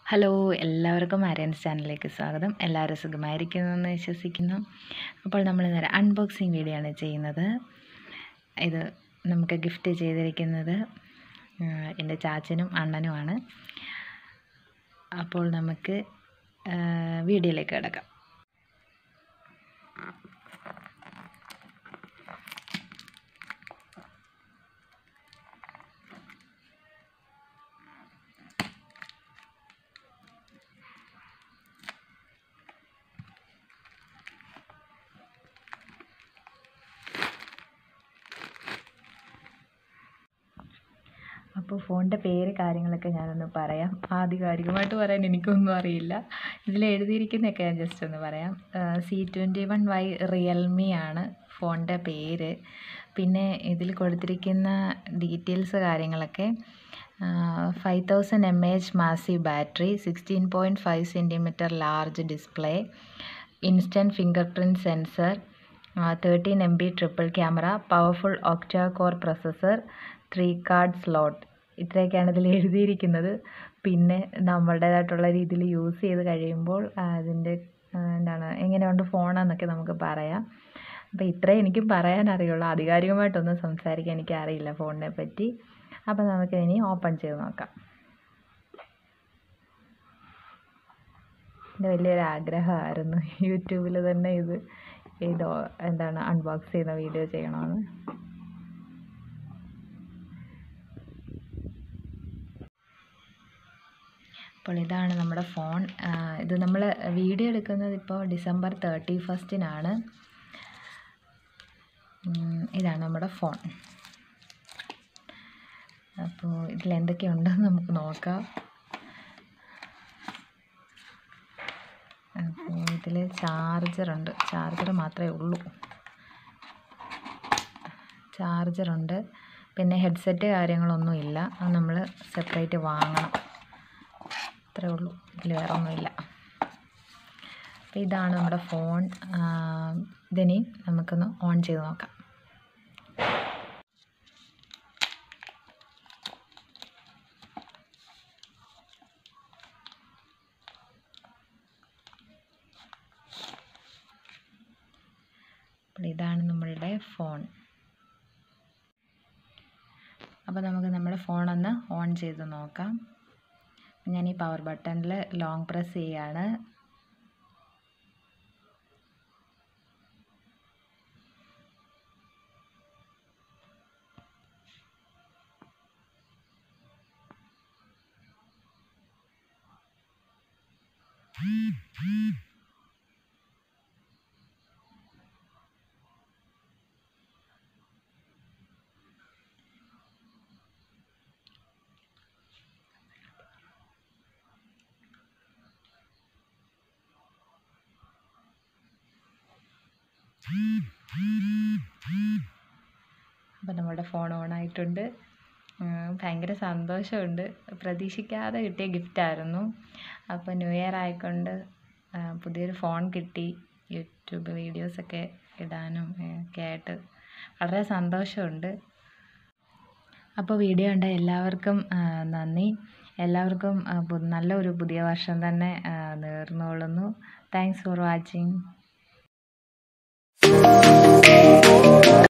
hello എല്ലാവർക്കും Aryans ചാനലിലേക്ക് സ്വാഗതം എല്ലാവരും സുഖമായിരിക്കുമെന്ന് വിശ്വസിക്കുന്നു അപ്പോൾ നമ്മൾ ഇന്നൊരു അൺബോക്സിങ് വീഡിയോ ആണ് ചെയ്യുന്നത് ഇത് നമുക്ക് ഗിഫ്റ്റ് ചെയ്തിരിക്കുന്നത് ആ, എൻ്റെ ചാച്ചനും അണ്ണനുമാണ് അപ്പോൾ നമുക്ക് ആ, വീഡിയോയിലേക്ക് കിടക്കാം അപ്പോൾ ഫോണിൻ്റെ പേര് കാര്യങ്ങളൊക്കെ ഞാനൊന്ന് പറയാം ആധികാരികമായിട്ട് പറയാൻ എനിക്കൊന്നും അറിയില്ല ഇതിൽ എഴുതിയിരിക്കുന്നതൊക്കെ ഞാൻ ജസ്റ്റ് ഒന്ന് പറയാം C twenty one Y Realme ആണ് ഫോണിൻ്റെ പേര് പിന്നെ ഇതിൽ കൊടുത്തിരിക്കുന്ന ഡീറ്റെയിൽസ് കാര്യങ്ങളൊക്കെ five thousand M H massive battery sixteen point five centimetre large display instant fingerprint sensor thirteen M B triple camera powerful octa core processor three card slot ഇത്രയൊക്കെയാണ് ഇതിൽ എഴുതിയിരിക്കുന്നത് പിന്നെ നമ്മളുടേതായിട്ടുള്ള രീതിയിൽ യൂസ് ചെയ്ത് കഴിയുമ്പോൾ അതിൻ്റെ ആ, എന്താണ് എങ്ങനെയുണ്ട് ഫോണെന്നൊക്കെ നമുക്ക് പറയാം അപ്പോൾ ഇത്രേ എനിക്കും പറയാൻ അറിയുള്ളൂ ആധികാരികമായിട്ടൊന്നും സംസാരിക്കാൻ എനിക്ക് അറിയില്ല ഫോണിനെ പറ്റി അപ്പോൾ നമുക്ക് ഇനി ഓപ്പൺ ചെയ്ത് നോക്കാം എൻ്റെ വലിയൊരു ആഗ്രഹമായിരുന്നു യൂട്യൂബിൽ തന്നെ ഇത് ഇത് എന്താണ് അൺബോക്സ് ചെയ്യുന്ന വീഡിയോ ചെയ്യണമെന്ന് അപ്പോൾ ഇതാണ് നമ്മുടെ ഫോൺ ആ, ഇത് നമ്മൾ വീഡിയോ എടുക്കുന്നത് ഇപ്പോൾ ഡിസംബർ തേർട്ടി ഫസ്റ്റിനാണ് ഇതാണ് നമ്മുടെ ഫോൺ അപ്പോൾ ഇതിൽ എന്തൊക്കെയുണ്ടെന്ന് നമുക്ക് നോക്കാം അപ്പോൾ ഇതിൽ ചാർജറുണ്ട് ചാർജർ മാത്രമേ ഉള്ളൂ ചാർജറുണ്ട് പിന്നെ ഹെഡ്സെറ്റ് കാര്യങ്ങളൊന്നും ഇല്ല അത് നമ്മൾ സെപ്പറേറ്റ് വാങ്ങണം അത്രേ ഉള്ളൂ ഇതിൽ വേറെ ഒന്നുമില്ല അപ്പോൾ ഇതാണ് നമ്മുടെ ഫോൺ ഇതിനി നമുക്കൊന്ന് ഓൺ ചെയ്ത് നോക്കാം അപ്പോൾ ഇതാണ് നമ്മളുടെ ഫോൺ അപ്പോൾ നമുക്ക് നമ്മുടെ ഫോണൊന്ന് ഓൺ ചെയ്ത് നോക്കാം ഞാൻ ഈ പവർ ബട്ടണിൽ ലോങ് പ്രസ് ചെയ്യാണ് അപ്പോൾ നമ്മുടെ ഫോൺ ഓൺ ആയിട്ടുണ്ട് ഉം, ഭയങ്കര സന്തോഷമുണ്ട് പ്രതീക്ഷിക്കാതെ കിട്ടിയ ഗിഫ്റ്റായിരുന്നു അപ്പോൾ ന്യൂ ഇയർ ആയിക്കൊണ്ട് ആ, പുതിയൊരു ഫോൺ കിട്ടി യൂട്യൂബ് വീഡിയോസൊക്കെ ഇടാനും ഏ, ഒക്കെ ആയിട്ട് വളരെ സന്തോഷമുണ്ട് അപ്പോൾ വീഡിയോ കണ്ട എല്ലാവർക്കും ആ, നന്ദി എല്ലാവർക്കും ആ, പു- നല്ലൊരു പുതിയ വർഷം തന്നെ ആ, നേർന്നുകൊള്ളുന്നു താങ്ക്സ് ഫോർ വാച്ചിങ്